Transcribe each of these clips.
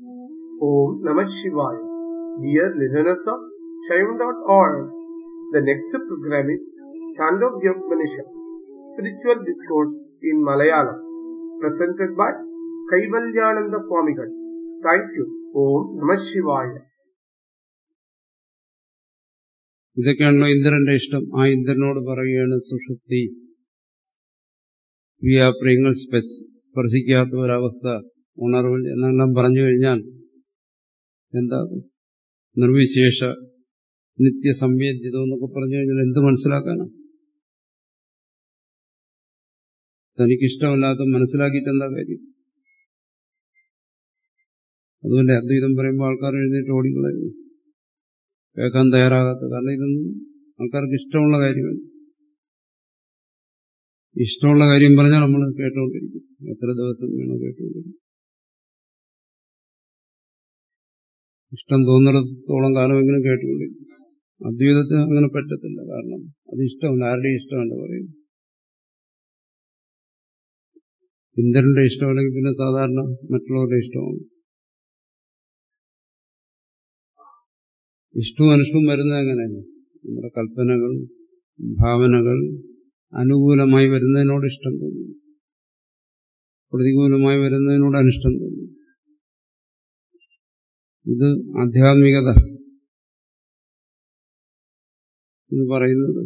Om Namah Shivaya. Dear listeners of Shaivan.org, the next program is Chandogya Upanishad, Spiritual Discourse in Malayalam, presented by Kaivalyananda Swamigal. Thank you. Om Namah Shivaya. ഇതൊക്കെയാണല്ലോ ഇന്ദ്രന്റെ ഇഷ്ടം ആ ഇന്ദ്രനോട് പറയുകയാണ് സുഷുപ്തി വ്യാപ്രിയങ്ങൾ സ്പർശിക്കാത്ത ഒരവസ്ഥ ഉണർവിൽ എന്നെല്ലാം പറഞ്ഞു കഴിഞ്ഞാൽ എന്താ നിർവിശേഷ നിത്യസംവേദ്യതം എന്നൊക്കെ പറഞ്ഞു കഴിഞ്ഞാൽ എന്ത് മനസ്സിലാക്കാനാണ് തനിക്കിഷ്ടമല്ലാത്ത മനസ്സിലാക്കിയിട്ട് എന്താ കാര്യം അതുപോലെ അദ്വൈതം പറയുമ്പോൾ ആൾക്കാർ എഴുന്നേറ്റ് ഓടിക്കളയുന്നു കേൾക്കാൻ തയ്യാറാകാത്ത കാരണം ഇതൊന്നും ആൾക്കാർക്ക് ഇഷ്ടമുള്ള കാര്യമല്ല ഇഷ്ടമുള്ള കാര്യം പറഞ്ഞാൽ നമ്മൾ കേട്ടുകൊണ്ടിരിക്കും എത്ര ദിവസം വേണോ കേട്ടുകൊണ്ടിരിക്കും ഇഷ്ടം തോന്നിടത്തോളം കാലമെങ്കിലും കേട്ടുകൊണ്ടിരിക്കും അദ്വൈതത്തിന് അങ്ങനെ പറ്റത്തില്ല കാരണം അത് ഇഷ്ടമല്ല ആരുടെയും ഇഷ്ടമല്ല പറയുന്നത് ഇന്ദ്രന്റെ ഇഷ്ടമല്ലെങ്കിൽ പിന്നെ സാധാരണ മറ്റുള്ളവരുടെ ഇഷ്ടമാണ് ഇഷ്ടവും അനിഷ്ടവും വരുന്നത് എങ്ങനെയാണ് നമ്മുടെ കൽപ്പനകൾ ഭാവനകൾ അനുകൂലമായി വരുന്നതിനോട് ഇഷ്ടം തോന്നുന്നു പ്രതികൂലമായി വരുന്നതിനോട് അനിഷ്ടം തോന്നുന്നു ഇത് ആധ്യാത്മികത എന്ന് പറയുന്നത്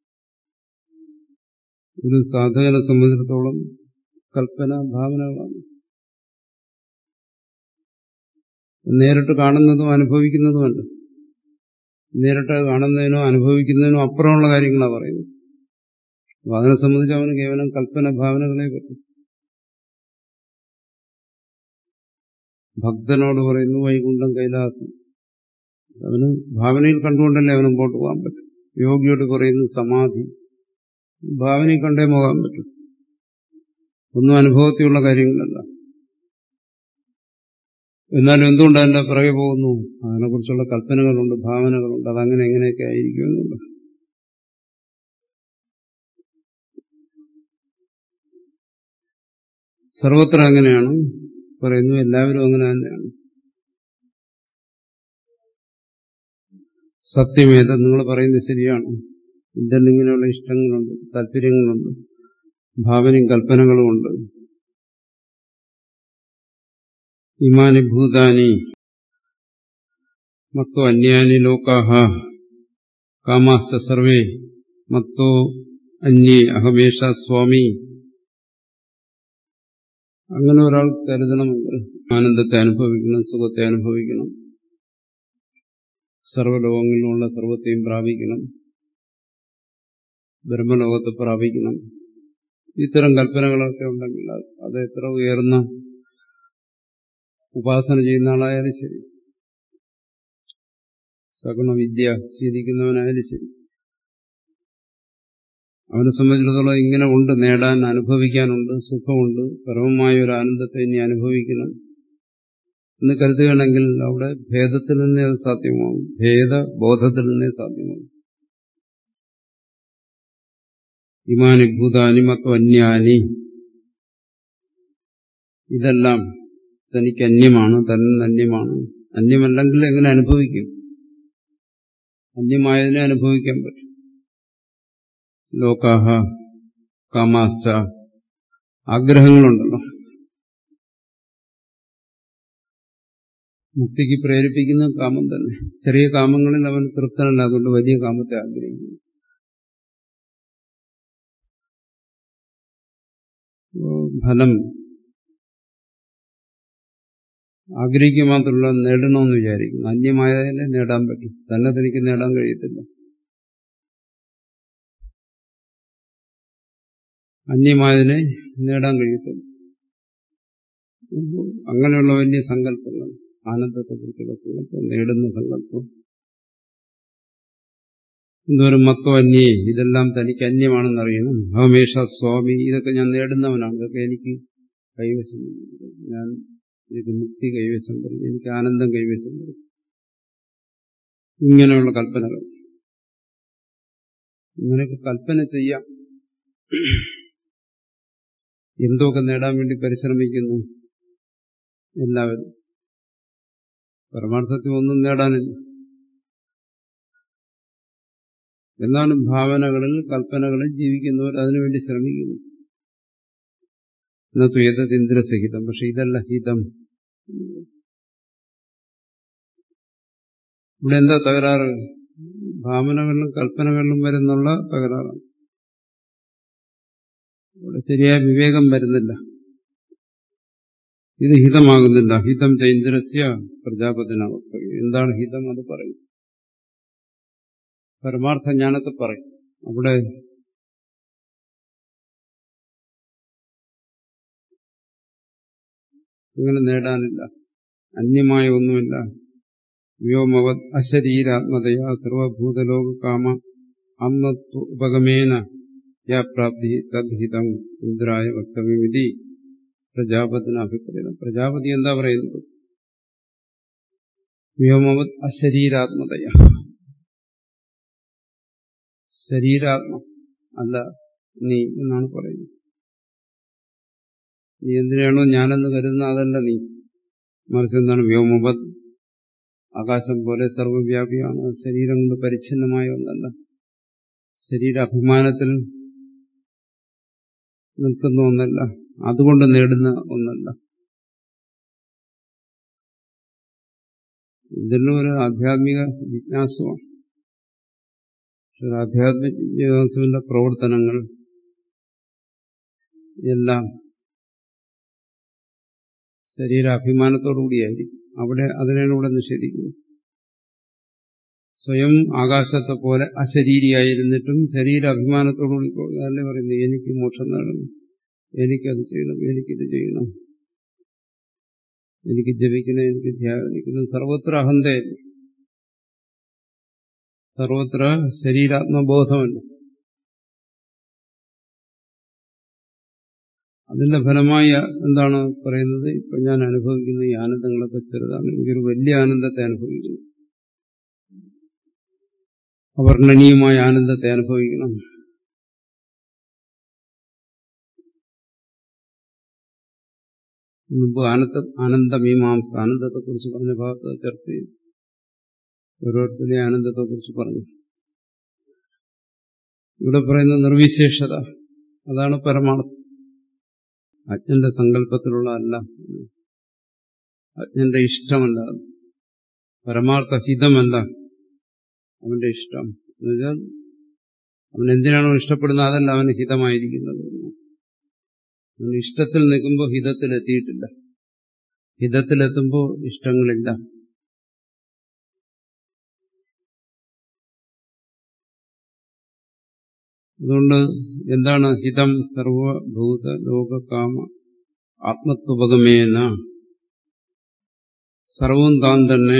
ഒരു സാധകനെ സംബന്ധിച്ചിടത്തോളം കൽപ്പന ഭാവനകളാണ് നേരിട്ട് കാണുന്നതും അനുഭവിക്കുന്നതുമല്ല നേരിട്ട് കാണുന്നതിനോ അനുഭവിക്കുന്നതിനോ അപ്പുറമുള്ള കാര്യങ്ങളാണ് പറയുന്നത് അപ്പൊ അതിനെ സംബന്ധിച്ച് അവന് കേവലം കൽപ്പന ഭാവനകളെ പറ്റും ഭക്തനോട് പറയുന്നു വൈകുണ്ഠം കൈലാസം അവന് ഭാവനയിൽ കണ്ടുകൊണ്ടല്ലേ അവന് മുമ്പോട്ട് പോകാൻ പറ്റും യോഗിയോട് പറയുന്നു സമാധി ഭാവനയിൽ കണ്ടേ പോകാൻ പറ്റും ഒന്നും അനുഭവത്തിലുള്ള കാര്യങ്ങളല്ല എന്നാലും എന്തുകൊണ്ട് അതിന്റെ പിറകെ പോകുന്നു അതിനെക്കുറിച്ചുള്ള കൽപ്പനകളുണ്ട് ഭാവനകളുണ്ട് അതങ്ങനെ എങ്ങനെയൊക്കെ ആയിരിക്കും എന്നുള്ളത് സർവത്ര അങ്ങനെയാണ് പറയുന്നു എല്ലാവരും അങ്ങനെ തന്നെയാണ് സത്യമേത നിങ്ങൾ പറയുന്നത് ശരിയാണ് ഇതിൽ ഇങ്ങനെയുള്ള ഇഷ്ടങ്ങളുണ്ട് താല്പര്യങ്ങളുണ്ട് ഭാവനയും കൽപ്പനകളും ഉണ്ട് ഇമാനി ഭൂതാനി മത്തോ അന്യാനി ലോകാഹ കാമാസ്ത സർവേ മത്തോ അന്യേ അഹമേഷ സ്വാമി അങ്ങനെ ഒരാൾ കരുതണമെങ്കിൽ ആനന്ദത്തെ അനുഭവിക്കണം സുഖത്തെ അനുഭവിക്കണം സർവ്വലോകങ്ങളിലുള്ള സർവത്തെയും പ്രാപിക്കണം ബ്രഹ്മലോകത്തെ പ്രാപിക്കണം ഇത്തരം കൽപ്പനകളൊക്കെ ഉണ്ടെങ്കിൽ അത് എത്ര ഉയർന്ന ഉപാസന ചെയ്യുന്ന ആളായാലും ശരി സഗുണ വിദ്യ ശീലിക്കുന്നവനായാലും ശരി അവനെ സംബന്ധിച്ചിടത്തോളം ഇങ്ങനെ ഉണ്ട് നേടാൻ അനുഭവിക്കാനുണ്ട് സുഖമുണ്ട് പരമമായ ഒരു ആനന്ദത്തെ ഇനി അനുഭവിക്കണം എന്ന് കരുതുകയാണെങ്കിൽ അവിടെ ഭേദത്തിൽ നിന്നേ അത് സാധ്യമാവും ഭേദബോധത്തിൽ നിന്നേ സാധ്യമാവും ഇമാനി ഭൂതാനി മത്വന്യാനി ഇതെല്ലാം തനിക്ക് അന്യമാണ് തന്നെ അന്യമാണ് അന്യമല്ലെങ്കിൽ എങ്ങനെ അനുഭവിക്കും അന്യമായതിനെ അനുഭവിക്കാൻ പറ്റും ലോകാഹ കാമാശ്ച ആഗ്രഹങ്ങളുണ്ടല്ലോ മുക്തിക്ക് പ്രേരിപ്പിക്കുന്ന കാമം തന്നെ ചെറിയ കാമങ്ങളിൽ അവൻ തൃപ്തനല്ല അതുകൊണ്ട് വലിയ കാമത്തെ ആഗ്രഹിക്കുന്നു ഫലം ആഗ്രഹിക്കുക മാത്രമല്ല നേടണമെന്ന് വിചാരിക്കും അന്യമായതിനെ നേടാൻ പറ്റും തന്നെ തനിക്ക് നേടാൻ കഴിയത്തില്ല അന്യമായതിനെ നേടാൻ കഴിയത്തില്ല അങ്ങനെയുള്ള വലിയ സങ്കല്പങ്ങൾ ആനന്ദത്തെക്കുറിച്ചുള്ള സങ്കല്പം നേടുന്ന സങ്കല്പം എന്തോരം മത്തോ അന്യേ ഇതെല്ലാം തനിക്ക് അന്യമാണെന്നറിയണം ഭവമേഷ സ്വാമി ഇതൊക്കെ ഞാൻ നേടുന്നവനാണ് ഇതൊക്കെ എനിക്ക് കൈവശം ഞാൻ എനിക്ക് മുക്തി കൈവശം വരും എനിക്ക് ആനന്ദം കൈവശം വരും ഇങ്ങനെയുള്ള കൽപ്പനകൾ ഇങ്ങനെയൊക്കെ കൽപ്പന ചെയ്യാം എന്തൊക്കെ നേടാൻ വേണ്ടി പരിശ്രമിക്കുന്നു എല്ലാവരും പരമാർത്ഥത്തിൽ ഒന്നും നേടാനില്ല എന്നാലും ഭാവനകളിൽ കൽപ്പനകളിൽ ജീവിക്കുന്നവർ അതിനുവേണ്ടി ശ്രമിക്കുന്നു എന്നത്തു ഏതത് ഇന്ദ്രസഹിതം പക്ഷെ ഇതല്ല ഹിതം ഇവിടെ എന്താ തകരാറ് ഭാവനകളിലും കൽപ്പനകളിലും വരുന്നുള്ള തകരാറാണ് ഇവിടെ ശരിയായ വിവേകം വരുന്നില്ല ഇത് ഹിതമാകുന്നില്ല ഹിതം ചൈന്ദ്രസ്യ പ്രജാപതിനാവസ്ഥ എന്താണ് ഹിതം അത് പറയും പരമാർത്ഥ ജ്ഞാനത്തെ പറയും അവിടെ അങ്ങനെ നേടാനില്ല അന്യമായ ഒന്നുമില്ല വ്യോമവത് അശരീരാത്മതയാ സർവഭൂതലോക കാമ അമ്മത്വ ഉപഗമേന യാ പ്രാപ്തി തദ്ഹിതം ഇന്ദ്രായ വക്തവ്യമിതി പ്രജാപതിന് അഭിപ്രായം പ്രജാപതി എന്താ പറയുന്നത് വ്യോമവത് അശരീരാത്മതയ ശരീരാത്മ അല്ല നീ എന്നാണ് പറയുന്നത് നീ എന്തിനാണോ ഞാനെന്ന് കരുതുന്ന അതല്ല നീ മറിച്ച് എന്താണ് വ്യോമവത് ആകാശം പോലെ സർവവ്യാപിയാണ് ശരീരം കൊണ്ട് പരിച്ഛിന്നമായ ഒന്നല്ല ശരീരാഭിമാനത്തിൽ നിൽക്കുന്ന ഒന്നല്ല അതുകൊണ്ട് നേടുന്ന ഒന്നല്ല ഇതെല്ലാം ഒരു ആധ്യാത്മിക ജിജ്ഞാസുവാണ് ഒരു ആധ്യാത്മിക ജിജ്ഞാസുവിന്റെ പ്രവർത്തനങ്ങൾ എല്ലാം ശരീരാഭിമാനത്തോടുകൂടിയായിരിക്കും അവിടെ അതിനാണ് ഇവിടെ നിഷേധിക്കുന്നത് സ്വയം ആകാശത്തെ പോലെ അശരീരിയായിരുന്നിട്ടും ശരീരാഭിമാനത്തോടുകൂടി അല്ലേ പറയുന്നത് എനിക്ക് മോക്ഷം നേടണം എനിക്കത് ചെയ്യണം എനിക്കിത് ചെയ്യണം എനിക്ക് ജപിക്കണം എനിക്ക് ധ്യാനിക്കണം സർവത്ര അഹന്തയല്ല സർവത്ര ശരീരാത്മബോധമല്ല അതിന്റെ ഫലമായി എന്താണ് പറയുന്നത് ഇപ്പൊ ഞാൻ അനുഭവിക്കുന്ന ഈ ആനന്ദങ്ങളൊക്കെ ചെറുതാണ് എനിക്കൊരു വലിയ ആനന്ദത്തെ അനുഭവിക്കുന്നു അവർണ്ണനീയമായ ആനന്ദത്തെ അനുഭവിക്കണം മുമ്പ് ആനന്ദ ആനന്ദമീമാംസ ആനന്ദത്തെക്കുറിച്ച് പറഞ്ഞ ഭാഗത്ത് ചർച്ച ചെയ്തു ഓരോരുത്തരുടെ ആനന്ദത്തെക്കുറിച്ച് പറഞ്ഞു ഇവിടെ പറയുന്ന നിർവിശേഷത അതാണ് പരമാർത്ഥം അജ്ഞന്റെ സങ്കല്പത്തിലുള്ള അല്ല അജ്ഞന്റെ ഇഷ്ടമല്ല പരമാർത്ഥ ഹിതമല്ല അവന്റെ ഇഷ്ടം എന്നുവെച്ചാൽ അവൻ എന്തിനാണോ ഇഷ്ടപ്പെടുന്നത് അതല്ല അവന് ഹിതമായിരിക്കുന്നത് അവൻ ഇഷ്ടത്തിൽ നിൽക്കുമ്പോൾ ഹിതത്തിലെത്തിയിട്ടില്ല ഹിതത്തിലെത്തുമ്പോൾ ഇഷ്ടങ്ങളില്ല അതുകൊണ്ട് എന്താണ് ഹിതം സർവഭൂത ലോകകാമ ആത്മത്വപകമേന സർവവും താൻ തന്നെ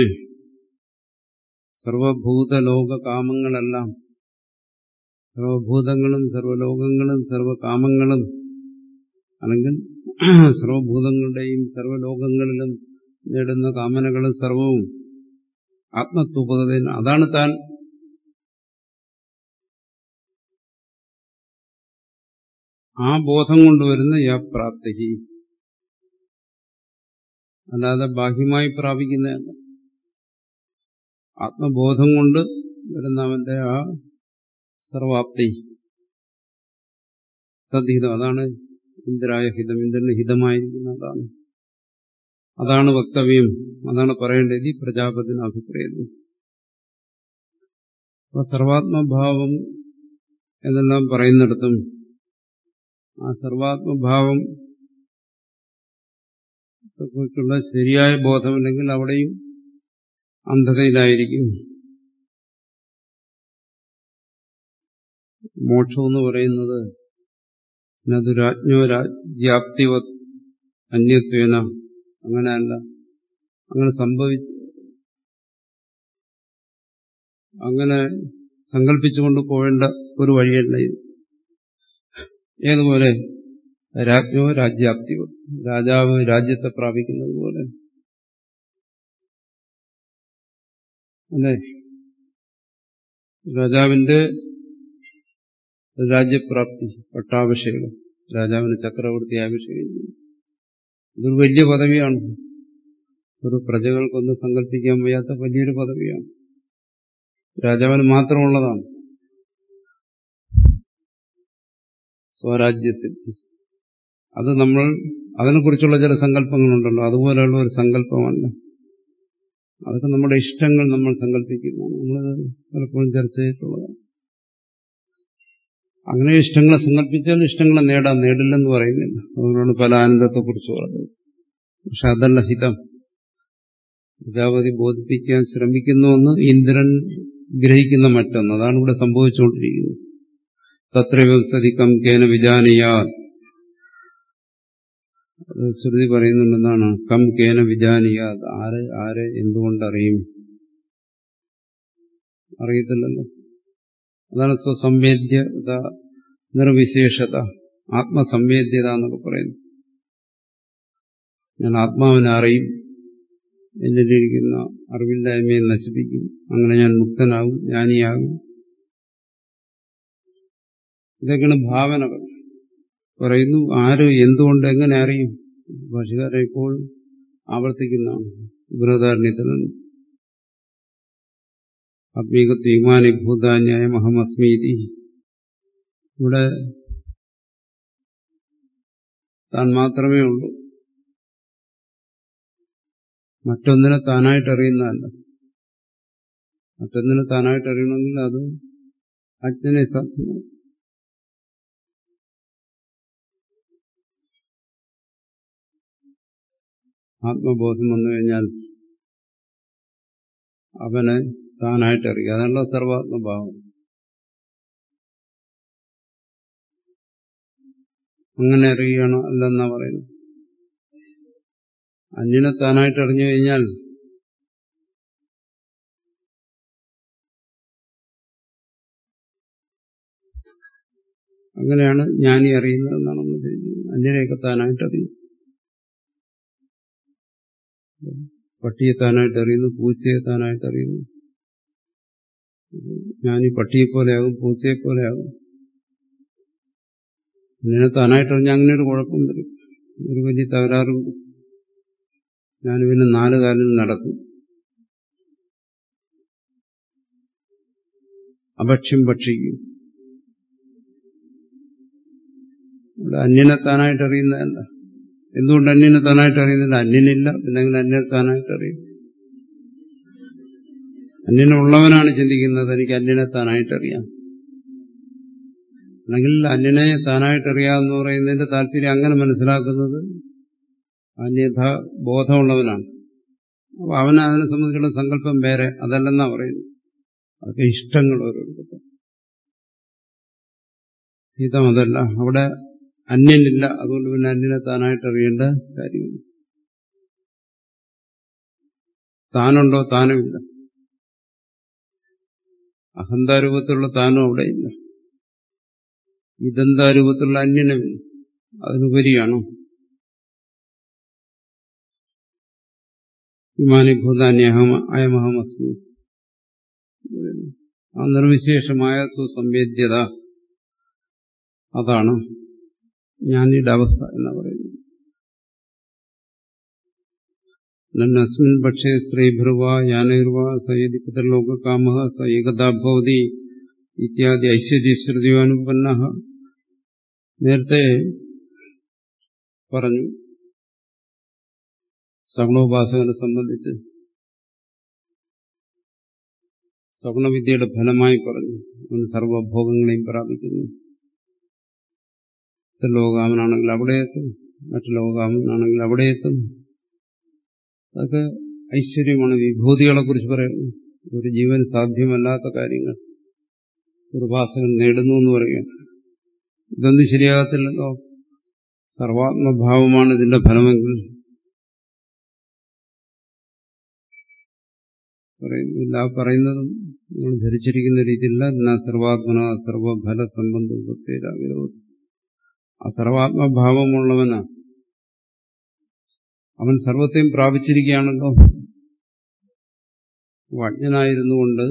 സർവഭൂത ലോകകാമങ്ങളെല്ലാം സർവഭൂതങ്ങളും സർവലോകങ്ങളും സർവകാമങ്ങളും അല്ലെങ്കിൽ സർവഭൂതങ്ങളുടെയും സർവലോകങ്ങളിലും നേടുന്ന കാമനകളും സർവവും ആത്മത്വപകതേന അതാണ് താൻ ആ ബോധം കൊണ്ടുവരുന്ന യാ പ്രാപ്തി അല്ലാതെ ബാഹ്യമായി പ്രാപിക്കുന്നതല്ല ആത്മബോധം കൊണ്ട് വരുന്ന അവന്റെ ആ സർവാപ്തി തദ്ഹിതം അതാണ് ഇന്ദ്രായ ഹിതം ഇന്ദ്രന് ഹിതമായിരിക്കുന്ന അതാണ് അതാണ് വക്തവ്യം അതാണ് പറയേണ്ടത് ഈ പ്രജാപതിന് അഭിപ്രായം അപ്പൊ സർവാത്മഭാവം എന്നെല്ലാം പറയുന്നിടത്തും ആ സർവാത്മഭാവം കുറിച്ചുള്ള ശരിയായ ബോധമില്ലെങ്കിൽ അവിടെയും അന്ധതയിലായിരിക്കും മോക്ഷം എന്ന് പറയുന്നത് അത് രാജ്ഞോ രാജ്യാപ്തിവ അന്യത്വേന അങ്ങനെയല്ല അങ്ങനെ സംഭവിച്ചു അങ്ങനെ സങ്കല്പിച്ചുകൊണ്ട് പോവേണ്ട ഒരു വഴിയല്ല ഇത് ഏതുപോലെ രാജ്ഞോ രാജ്യാപ്തി രാജാവ് രാജ്യത്തെ പ്രാപിക്കുന്നത് പോലെ അല്ലേ രാജാവിന്റെ രാജ്യപ്രാപ്തി പട്ടാഭിഷേകം രാജാവിന് ചക്രവർത്തി അഭിഷേകം ചെയ്യും ഇതൊരു വലിയ പദവിയാണ് ഒരു പ്രജകൾക്കൊന്നും സങ്കല്പിക്കാൻ വയ്യാത്ത വലിയൊരു പദവിയാണ് രാജാവിന് മാത്രമുള്ളതാണ് സ്വരാജ്യസിദ്ധി അത് നമ്മൾ അതിനെക്കുറിച്ചുള്ള ചില സങ്കല്പങ്ങളുണ്ടല്ലോ അതുപോലെയുള്ള ഒരു സങ്കല്പമല്ല അതൊക്കെ നമ്മുടെ ഇഷ്ടങ്ങൾ നമ്മൾ സങ്കല്പിക്കുന്നതാണ് നമ്മളത് പലപ്പോഴും ചർച്ച ചെയ്തിട്ടുള്ളതാണ് അങ്ങനെ ഇഷ്ടങ്ങളെ സങ്കല്പിച്ചാൽ ഇഷ്ടങ്ങളെ നേടാം നേടില്ലെന്ന് പറയുന്നില്ല അതുകൊണ്ടാണ് പല ആനന്ദത്തെക്കുറിച്ച് പറഞ്ഞത് പക്ഷെ അതല്ല ഹിതം പ്രജാപതി ബോധിപ്പിക്കാൻ ശ്രമിക്കുന്നുവെന്ന് ഇന്ദ്രൻ ഗ്രഹിക്കുന്ന മറ്റൊന്ന് അതാണ് ഇവിടെ സംഭവിച്ചുകൊണ്ടിരിക്കുന്നത് തത്രൈവ സതിക്കം കേന വിജാനിയാ അത് ശ്രുതി പറയുന്നുണ്ടെന്നാണ് കം കേന വിജാനിയ ആര് ആരെ എന്തുകൊണ്ടറിയും അറിയത്തില്ലല്ലോ അതാണ് സ്വസംവേദ്യത നിർവിശേഷത ആത്മസംവേദ്യത എന്നൊക്കെ പറയുന്നു ഞാൻ ആത്മാവിനെ അറിയും എന്നിലിരിക്കുന്ന അറിവില്ലായ്മയെ നശിപ്പിക്കും അങ്ങനെ ഞാൻ മുക്തനാകും ജ്ഞാനിയാകും ഇതൊക്കെയാണ് ഭാവനകൾ പറയുന്നു ആര് എന്തുകൊണ്ട് എങ്ങനെ അറിയും ഭാഷകാരൻ ഇപ്പോൾ ആവർത്തിക്കുന്നതാണ് ബൃഹദാരണ്യത്തിൽ ആത്മീകത്വമാനി ഭൂതാന്യായ മഹമസ്മീതി ഇവിടെ താൻ മാത്രമേ ഉള്ളൂ മറ്റൊന്നിനെ താനായിട്ട് അറിയുന്നതല്ല മറ്റൊന്നിനെ താനായിട്ട് അറിയണമെങ്കിൽ അത് അജ്ഞനെ സാധ്യമാണ് ആത്മബോധം വന്നു കഴിഞ്ഞാൽ അവനെ താനായിട്ട് അറിയുക അതാണല്ലോ സർവാത്മഭാവം അങ്ങനെ അറിയണോ അല്ലെന്നാ പറയുന്നത് അന്യനെ താനായിട്ട് അറിഞ്ഞു കഴിഞ്ഞാൽ അങ്ങനെയാണ് ജ്ഞാനി അറിയുന്നതെന്നാണ് നമ്മൾ ധരിക്കുന്നത് അന്യനെയൊക്കെ താനായിട്ട് അറിയും പട്ടിയെ താനായിട്ട് അറിയുന്നു പൂച്ചയെ താനായിട്ട് അറിയുന്നു ഞാനീ പട്ടിയെ പോലെയാകും പൂച്ചയെ പോലെയാകും അങ്ങനെ താനായിട്ട് അറിഞ്ഞാൽ അങ്ങനെ ഒരു കുഴപ്പം വരും ഒരു വലിയ തകരാറ് ഞാൻ പിന്നെ നാല് കാലിൽ നടക്കും അഭക്ഷ്യം ഭക്ഷിക്കും ഇവിടെ അന്യനെ താനായിട്ട് അറിയുന്നതല്ല എന്തുകൊണ്ട് അന്യനെ താനായിട്ട് അറിയുന്നില്ല അന്യനില്ല പിന്നെങ്കിൽ അന്യനെ താനായിട്ട് അറിയും അന്യനുള്ളവനാണ് ചിന്തിക്കുന്നത് എനിക്ക് അന്യനെ താനായിട്ട് അറിയാം അല്ലെങ്കിൽ അന്യനെ താനായിട്ട് അറിയാമെന്ന് പറയുന്നതിന്റെ താല്പര്യം അങ്ങനെ മനസ്സിലാക്കുന്നത് അന്യഥ ബോധമുള്ളവനാണ് അപ്പൊ അവന് അതിനെ സംബന്ധിച്ചുള്ള സങ്കല്പം വേറെ അതല്ലെന്നാ പറയുന്നത് അതൊക്കെ ഇഷ്ടങ്ങൾ ഓരോരുത്തർ ഹിതം അതല്ല അവിടെ അന്യനില്ല അതുകൊണ്ട് പിന്നെ അന്യനെ താനായിട്ട് അറിയേണ്ട കാര്യമില്ല താനുണ്ടോ താനുമില്ല അഹന്താരൂപത്തിലുള്ള താനും അവിടെ ഇല്ല ഇതെന്താരൂപത്തിലുള്ള അന്യനുമില്ല അതിനുപരിയാണോ വിമാനിഭൂതാന്യഹം അയമഹമസ്മി ആ നിർവിശേഷമായ സുസംവേദ്യത അതാണ് ജ്ഞാനിയുടെ അവസ്ഥ എന്ന് പറയുന്നത് നന്നസ്മിൻ പക്ഷേ സ്ത്രീഭൃവ യാനൈർവ സയതി പിതർലോകകാമ സ ഏകതാ ഭവതി ഇത്യാദി ഐശ്വര്യശ്രുതിയോനുപന്ന നേരത്തെ പറഞ്ഞു സഗുണോപാസകനെ സംബന്ധിച്ച് സഗുണവിദ്യയുടെ ഫലമായി പറഞ്ഞു അവൻ സർവഭോഗങ്ങളെയും പ്രാപിക്കുന്നു ലോകാമനാണെങ്കിൽ അവിടെ എത്തും മറ്റു ലോകാമനാണെങ്കിൽ അവിടെ എത്തും അതൊക്കെ ഐശ്വര്യമാണ് വിഭൂതികളെ കുറിച്ച് പറയുന്നു ഒരു ജീവൻ സാധ്യമല്ലാത്ത കാര്യങ്ങൾ ഒരു ഉപാസകൻ നേടുന്നു എന്ന് പറയുക ഇതൊന്നും ശരിയാകത്തില്ലല്ലോ സർവാത്മഭാവമാണ് ഇതിന്റെ ഫലമെങ്കിൽ പറയുന്നില്ല ആ പറയുന്നതും നമ്മൾ ധരിച്ചിരിക്കുന്ന രീതിയില്ല എന്നാ സർവാത്മന സർവഫല സംബന്ധം വിരോധം ആ സർവാത്മഭാവമുള്ളവന് അവൻ സർവത്തെയും പ്രാപിച്ചിരിക്കുകയാണല്ലോ അജ്ഞനായിരുന്നുകൊണ്ട്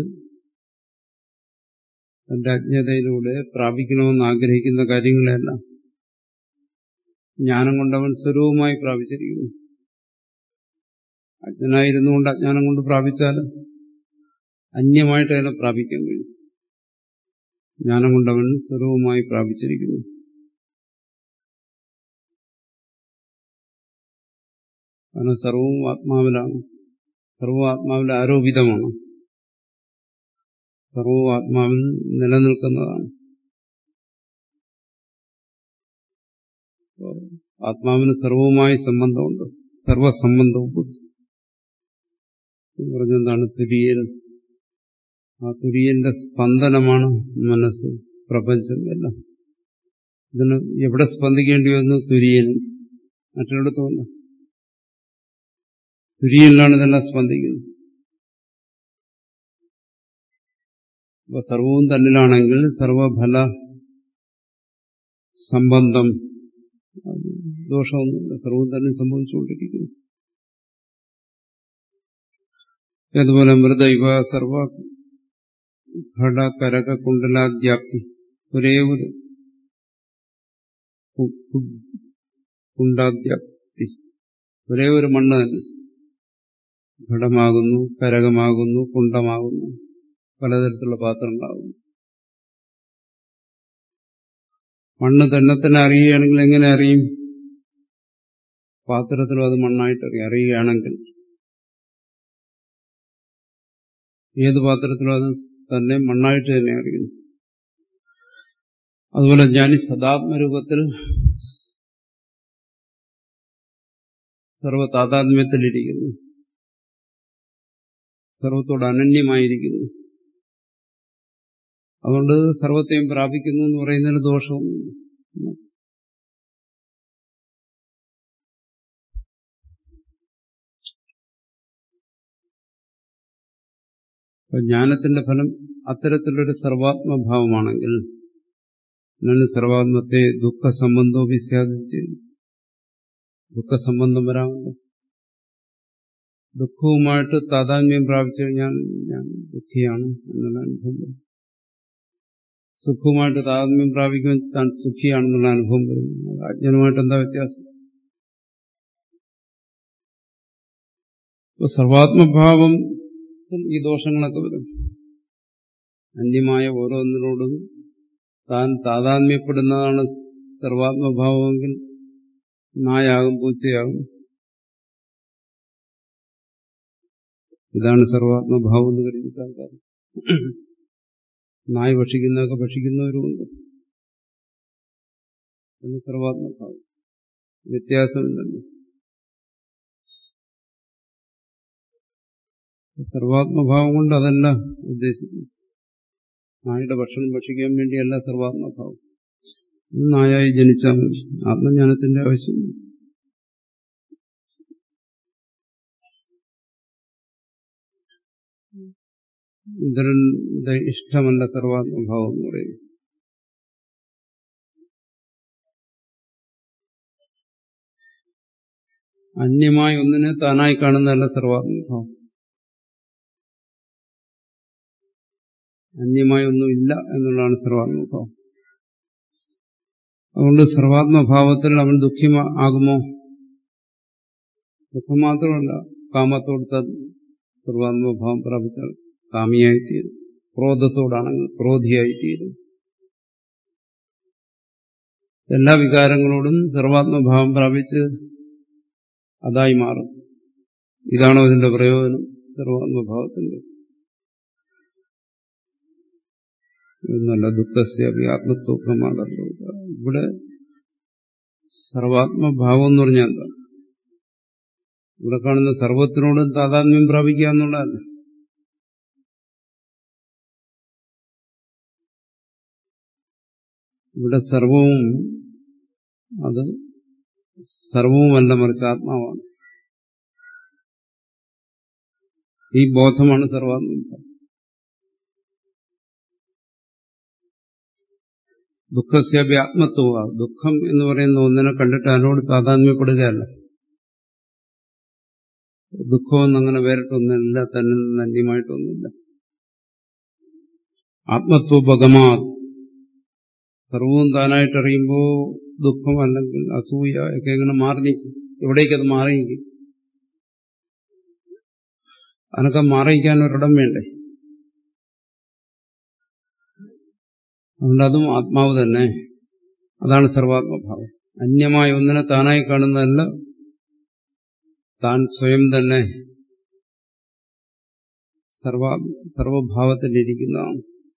തന്റെ അജ്ഞതയിലൂടെ പ്രാപിക്കണമെന്ന് ആഗ്രഹിക്കുന്ന കാര്യങ്ങളെല്ലാം ജ്ഞാനം കൊണ്ടവൻ സ്വരൂപമായി പ്രാപിച്ചിരിക്കുന്നു അജ്ഞനായിരുന്നുകൊണ്ട് അജ്ഞാനം കൊണ്ട് പ്രാപിച്ചാൽ അന്യമായിട്ട് അതിനെ പ്രാപിക്കാൻ കഴിയും ജ്ഞാനം കൊണ്ടവൻ സ്വരൂപമായി പ്രാപിച്ചിരിക്കുന്നു കാരണം സർവവും ആത്മാവിലാണ് സർവവും ആത്മാവിൽ ആരോപിതമാണ് സർവവും ആത്മാവിൽ നിലനിൽക്കുന്നതാണ് ആത്മാവിന് സർവവുമായി സംബന്ധമുണ്ട് സർവസംബന്ധവും ബുദ്ധി പറഞ്ഞെന്താണ് തുര്യൻ ആ തുര്യന്റെ സ്പന്ദനമാണ് മനസ്സ് പ്രപഞ്ചം എല്ലാം ഇതിന് എവിടെ സ്പന്ദിക്കേണ്ടി വന്നു തുര്യൻ മറ്റൊരിടത്തുമല്ല തുര്യനിലാണ് ഇതെല്ലാം സ്പന്ദിക്കുന്നത് അപ്പൊ സർവവും തന്നിലാണെങ്കിൽ സർവഫല സംബന്ധം ദോഷമൊന്നുമില്ല സർവവും തന്നെ സംഭവിച്ചുകൊണ്ടിരിക്കുന്നു അതുപോലെ മൃദൈവ സർവ ഘട കരക കുണ്ടലാദ്യാപ്തി ഒരേ ഒരു കുണ്ടാദ്യാപ്തി ഒരേ ഒരു മണ്ണ് തന്നെ ഘടമാകുന്നു കരകമാകുന്നു കുണ്ടമാകുന്നു പലതരത്തിലുള്ള പാത്രങ്ങളാകുന്നു മണ്ണ് തന്നെ തന്നെ അറിയുകയാണെങ്കിൽ എങ്ങനെ അറിയും പാത്രത്തിലും അത് മണ്ണായിട്ട് അറിയാം അറിയുകയാണെങ്കിൽ ഏത് പാത്രത്തിലും അത് തന്നെ മണ്ണായിട്ട് തന്നെ അറിയുന്നു അതുപോലെ ജ്ഞാനി സദാത്മരൂപത്തിൽ സർവ താതാത്മ്യത്തിലിരിക്കുന്നു സർവത്തോട് അനന്യമായിരിക്കുന്നു അതുകൊണ്ട് സർവത്തെയും പ്രാപിക്കുന്നു എന്ന് പറയുന്നതിന് ദോഷമൊന്നുമില്ല ജ്ഞാനത്തിന്റെ ഫലം അത്തരത്തിലൊരു സർവാത്മഭാവമാണെങ്കിൽ എന്നാണ് സർവാത്മത്തെ ദുഃഖസംബന്ധവും വിസ്യാദിച്ച് ദുഃഖസംബന്ധം വരാമല്ലോ ദുഃഖവുമായിട്ട് താതാത്മ്യം പ്രാപിച്ചു കഴിഞ്ഞാൽ ഞാൻ ദുഃഖിയാണ് എന്നുള്ള അനുഭവം വരും സുഖവുമായിട്ട് താതാത്മ്യം പ്രാപിക്കുമ്പോൾ താൻ സുഖിയാണെന്നുള്ള അനുഭവം വരുന്നു അജ്ഞനുമായിട്ട് എന്താ വ്യത്യാസം സർവാത്മഭാവം ഈ ദോഷങ്ങളൊക്കെ വരും അന്യമായ ഓരോന്നിനോടും താൻ താതാത്മ്യപ്പെടുന്നതാണ് സർവാത്മഭാവമെങ്കിൽ നായാകും പൂച്ചയാകും ഇതാണ് സർവാത്മഭാവം എന്ന് കരുതിയിട്ട് ആൾക്കാർ നായ് ഭക്ഷിക്കുന്നതൊക്കെ ഭക്ഷിക്കുന്നവരുമുണ്ട് അത് സർവാത്മഭാവം വ്യത്യാസമില്ലല്ലോ സർവാത്മഭാവം കൊണ്ട് അതല്ല ഉദ്ദേശിക്കുന്നു നായുടെ ഭക്ഷണം ഭക്ഷിക്കാൻ വേണ്ടിയല്ല സർവാത്മഭാവം നായായി ജനിച്ചാൽ മതി ആത്മജ്ഞാനത്തിന്റെ ആവശ്യമില്ല ഇന്ദ്രന്റെ ഇഷ്ടമല്ല സർവാത്മഭാവം എന്ന് പറയുന്നത് അന്യമായ ഒന്നിനെ താനായി കാണുന്നതല്ല സർവാത്മഭാവം അന്യമായ ഒന്നുമില്ല എന്നുള്ളതാണ് സർവാത്മഭാവം അതുകൊണ്ട് സർവാത്മഭാവത്തിൽ അവൻ ദുഃഖി ആകുമോ ദുഃഖം മാത്രമല്ല കാമത്തോട് സർവാത്മഭാവം പ്രാപിച്ചാൽ കാമിയായിത്തീരും ക്രോധത്തോടാണെങ്കിൽ ക്രോധിയായിത്തീരും എല്ലാ വികാരങ്ങളോടും സർവാത്മഭാവം പ്രാപിച്ച് അതായി മാറും ഇതാണോ ഇതിന്റെ പ്രയോജനം സർവാത്മഭാവത്തിന്റെ എന്നല്ല ദുഃഖസ്യ ആത്മത്വമാണല്ലോ ഇവിടെ സർവാത്മഭാവം എന്ന് പറഞ്ഞാൽ എന്താ ഇവിടെ കാണുന്ന സർവത്തിനോടും താതാത്മ്യം പ്രാപിക്കുക എന്നുള്ളതല്ല ഇവിടെ സർവവും അത് സർവവുമല്ല മറിച്ച് ആത്മാവാണ് ഈ ബോധമാണ് സർവാത്മഭാവം ദുഃഖസ്യാപി ആത്മത്വ ദുഃഖം എന്ന് പറയുന്ന ഒന്നിനെ കണ്ടിട്ട് അതിനോട് താതാത്മ്യപ്പെടുകയല്ല ദുഃഖമൊന്നും അങ്ങനെ വേറിട്ടൊന്നുമില്ല തന്നെ അന്യമായിട്ടൊന്നുമില്ല ആത്മത്വഭഗമാ സർവവും താനായിട്ടറിയുമ്പോൾ ദുഃഖം അല്ലെങ്കിൽ അസൂയ ഒക്കെ ഇങ്ങനെ മാറി നിൽക്കും എവിടേക്കത് മാറി നിൽക്കും അതിനൊക്കെ മാറിയിക്കാൻ ഒരിടം വേണ്ടേ അതുകൊണ്ട് അതും ആത്മാവ് തന്നെ അതാണ് സർവാത്മഭാവം അന്യമായ ഒന്നിനെ താനായി കാണുന്നതല്ല താൻ സ്വയം തന്നെ സർവ സർവഭാവത്തിലിരിക്കുന്നതാണ്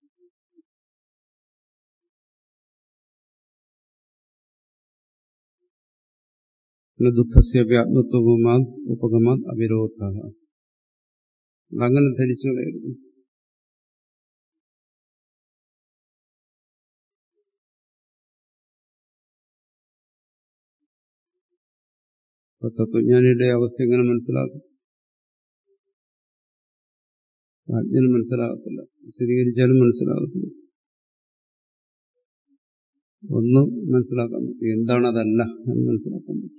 ദുഃഖസ്യ വ്യാത്മത്വമാത് ഉപഗമാത് അവിരോധ അങ്ങനെ ധരിച്ചു കളയരുത് തത്വജ്ഞാനിയുടെ അവസ്ഥ എങ്ങനെ മനസ്സിലാക്കും ആജ്ഞന് മനസ്സിലാകത്തില്ല സ്ഥിരീകരിച്ചാലും മനസ്സിലാകത്തില്ല ഒന്ന് മനസ്സിലാക്കാൻ പറ്റും എന്താണ് അതല്ല എന്ന് മനസ്സിലാക്കാൻ പറ്റും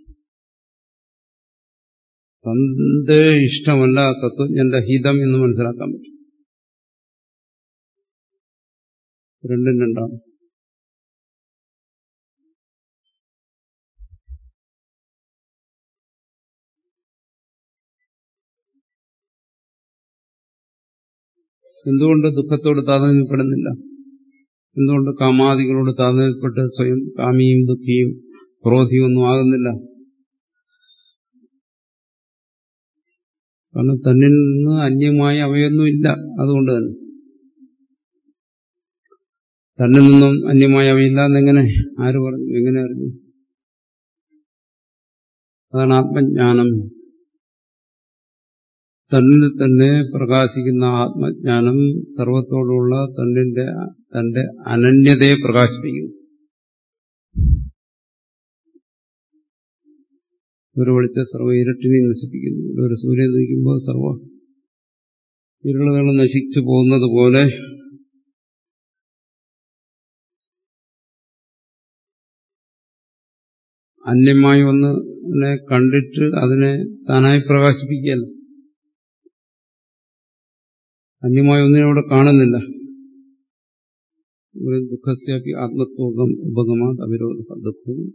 തന്റെ ഇഷ്ടമല്ല തത്വജ്ഞന്റെ ഹിതം എന്ന് മനസ്സിലാക്കാൻ പറ്റും രണ്ടും രണ്ടാണ് എന്തുകൊണ്ട് ദുഃഖത്തോട് താതാത്മ്യപ്പെടുന്നില്ല എന്തുകൊണ്ട് കാമാദികളോട് താതാത്മ്യപ്പെട്ട് സ്വയം കാമിയും ദുഃഖിയും ക്രോധിയും ഒന്നും ആകുന്നില്ല കാരണം തന്നിൽ നിന്ന് അന്യമായ അവയൊന്നുമില്ല അതുകൊണ്ട് തന്നെ തന്നിൽ നിന്നും അന്യമായ അവയില്ല എന്നെങ്ങനെ ആര് പറഞ്ഞു എങ്ങനെ അറിഞ്ഞു അതാണ് ആത്മജ്ഞാനം തന്നിൽ തന്നെ പ്രകാശിക്കുന്ന ആത്മജ്ഞാനം സർവത്തോടുള്ള തന്നിന്റെ തന്റെ അനന്യതയെ പ്രകാശിപ്പിക്കുന്നു ഒരു വെളിച്ച സർവ്വ ഇരട്ടിനെ നശിപ്പിക്കുന്നു ഒരു സൂര്യൻ നിൽക്കുമ്പോൾ സർവ ഇരുളുകൾ നശിച്ചു പോകുന്നത് പോലെ അന്യമായി ഒന്നിനെ കണ്ടിട്ട് അതിനെ താനായി പ്രകാശിപ്പിക്കുകയല്ല അന്യമായ ഒന്നിനെ അവിടെ കാണുന്നില്ല ദുഃഖസ്യാപി ആത്മത്വകം ഉപഗമാത് അവിരോധ ദുഃഖവും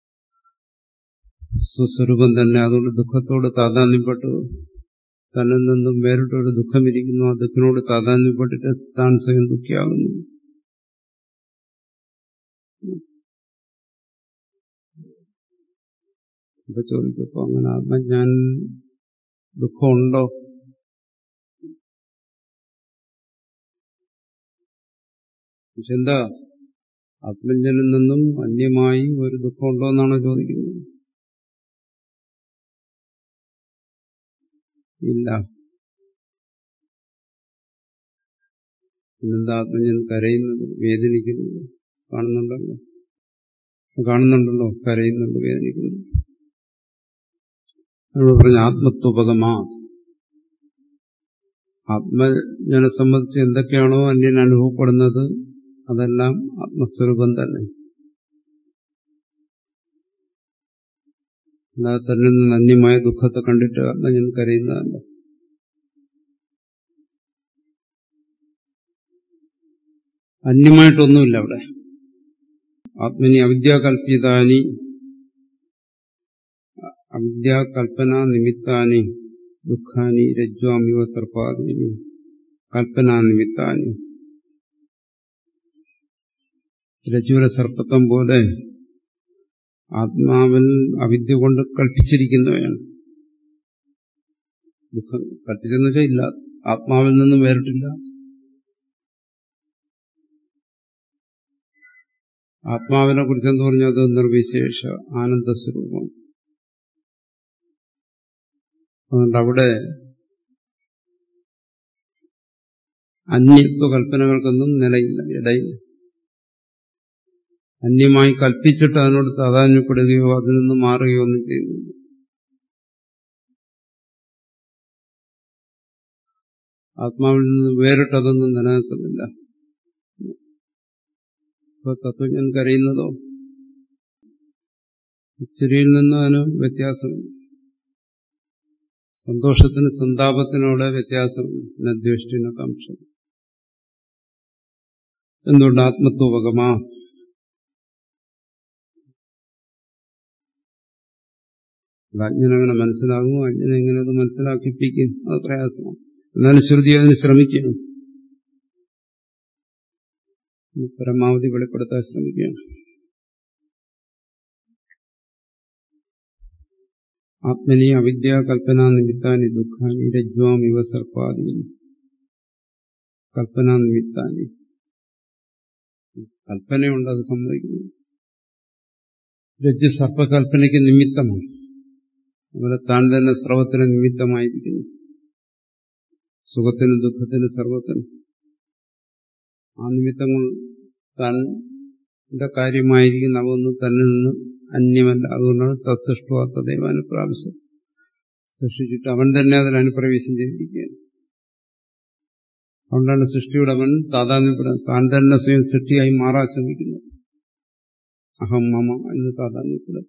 സ്വസ്വരൂപം തന്നെ അതുകൊണ്ട് ദുഃഖത്തോട് താതാന്യപ്പെട്ട് തന്നിൽ നിന്നും വേറിട്ടൊരു ദുഃഖമിരിക്കുന്നു ആ ദുഃഖിനോട് താതാന്യപ്പെട്ടിട്ട് താൻ സ്വയം ദുഃഖിയാകുന്നു ഇപ്പൊ ചോദിക്കപ്പോ അങ്ങനെ ആത്മജ്ഞാൻ ദുഃഖമുണ്ടോ പക്ഷെ എന്താ ആത്മജ്ഞനിൽ നിന്നും അന്യമായി ഒരു ദുഃഖമുണ്ടോ എന്നാണോ ചോദിക്കുന്നത് ഇല്ല പിന്നെന്താ ആത്മജ്ഞൻ കരയുന്നത് വേദനിക്കുന്നത് കാണുന്നുണ്ടല്ലോ കാണുന്നുണ്ടല്ലോ കരയുന്നുണ്ട് വേദനിക്കുന്നു നമ്മൾ പറഞ്ഞ ആത്മത്വപകമാ ആത്മജ്ഞനെ സംബന്ധിച്ച് എന്തൊക്കെയാണോ അന്യൻ അനുഭവപ്പെടുന്നത് അതെല്ലാം ആത്മസ്വരൂപം തന്നെ അല്ലാതെ തന്നിൽ നിന്ന് അന്യമായ ദുഃഖത്തെ കണ്ടിട്ട് ആത്മജ്ഞൻ കരയുന്നതല്ല അന്യമായിട്ടൊന്നുമില്ല അവിടെ ആത്മനി അവിദ്യാകൽപിതാനി അവിദ്യാകൽപ്പന നിമിത്താനി ദുഃഖാനി രജ്വാമിവ സർപ്പാദീനി കൽപ്പനാ നിമിത്താനി രജ്ജുവിലെ സർപ്പത്വം പോലെ ആത്മാവിൽ അവിദ്യ കൊണ്ട് കൽപ്പിച്ചിരിക്കുന്നവയാണ് ദുഃഖം കൽപ്പിച്ചെന്ന് വെച്ചാൽ ഇല്ല ആത്മാവിൽ നിന്നും വേറിട്ടില്ല ആത്മാവിനെ കുറിച്ച് എന്ന് പറഞ്ഞാൽ അത് നിർവിശേഷ ആനന്ദസ്വരൂപം അതുകൊണ്ട് അവിടെ അന്യത്വ കൽപ്പനകൾക്കൊന്നും നിലയില്ല ഇടയില്ല അന്യമായി കൽപ്പിച്ചിട്ട് അതിനോട് പ്രാധാന്യപ്പെടുകയോ അതിൽ നിന്ന് മാറുകയോ ഒന്നും ചെയ്യുന്നില്ല ആത്മാവിൽ നിന്ന് വേറിട്ടതൊന്നും നിലനിൽക്കുന്നില്ല ഇപ്പൊ തത്വജ്ഞൻ കരയുന്നതോ ചിരിയിൽ നിന്ന് അതിന് വ്യത്യാസമുണ്ട് സന്തോഷത്തിന് സന്താപത്തിനോട് വ്യത്യാസമുണ്ട് ദ്വേഷ്ടിന കാംക്ഷ എന്തുകൊണ്ട് ആത്മത്വപകമാ അജ്ഞനങ്ങനെ മനസ്സിലാകുമോ അജ്ഞനെ എങ്ങനെ അത് മനസ്സിലാക്കിപ്പിക്കും അത് പ്രയാസമാണ് എന്നാലും ശ്രുതി അതിന് ശ്രമിക്കുകയാണ് പരമാവധി വെളിപ്പെടുത്താൻ ശ്രമിക്കുകയാണ് ആത്മനി അവിദ്യ കൽപ്പനാ നിമിത്താനി ദുഃഖാനി രജ്വാം ഇവ സർപ്പാദി കൽപ്പനാ നിമിത്താനി കൽപ്പനയുണ്ട് അത് സമ്മതിക്കുന്നു രജ്ജു സർപ്പകൽപ്പനയ്ക്ക് നിമിത്തമാണ് അതുപോലെ താൻ തന്നെ സർവത്തിന് നിമിത്തമായിരിക്കുന്നു സുഖത്തിനും ദുഃഖത്തിനും സർവത്തിനും ആ നിമിത്തങ്ങൾ തന്റെ കാര്യമായിരിക്കുന്ന അവൊന്നും തന്നിൽ നിന്ന് അന്യമല്ല അതുകൊണ്ടാണ് തത്സൃഷ്ടുവാത്ത ദൈവാനുപ്രാവശ്യം സൃഷ്ടിച്ചിട്ട് അവൻ തന്നെ അതിൽ അനുപ്രവേശം ചെയ്തിരിക്കുകയാണ് അതുകൊണ്ടാണ് സൃഷ്ടിയുടെ അവൻ താതാത്മ്യപ്പെടാൻ താൻ തന്നെ സ്വയം സൃഷ്ടിയായി മാറാൻ ശ്രമിക്കുന്നത് അഹം മമ എന്ന് താതാത്മ്യപ്പെടാൻ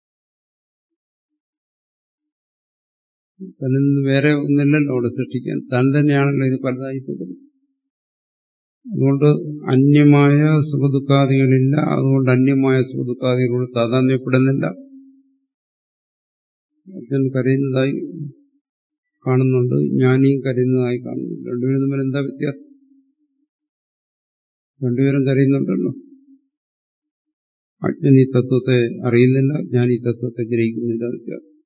തന്നിൽ നിന്ന് വേറെ ഒന്നില്ലല്ലോ അവിടെ സൃഷ്ടിക്കാൻ താൻ തന്നെയാണല്ലോ ഇത് പലതായി തുടരുന്നത് അതുകൊണ്ട് അന്യമായ സുഖദുഃഖാദികളില്ല അതുകൊണ്ട് അന്യമായ സുഖദുഃഖാദികളോട് താതാത്മ്യപ്പെടുന്നില്ല അച്ഛൻ കരയുന്നതായി കാണുന്നുണ്ട് ഞാനീ കരയുന്നതായി കാണുന്നു രണ്ടുപേരും തമ്മിൽ എന്താ വ്യത്യാസം രണ്ടുപേരും കരയുന്നുണ്ടല്ലോ അജ്ഞൻ ഈ തത്വത്തെ അറിയുന്നില്ല ഞാൻ ഈ തത്വത്തെ ഗ്രഹിക്കുന്നില്ല വ്യത്യാസം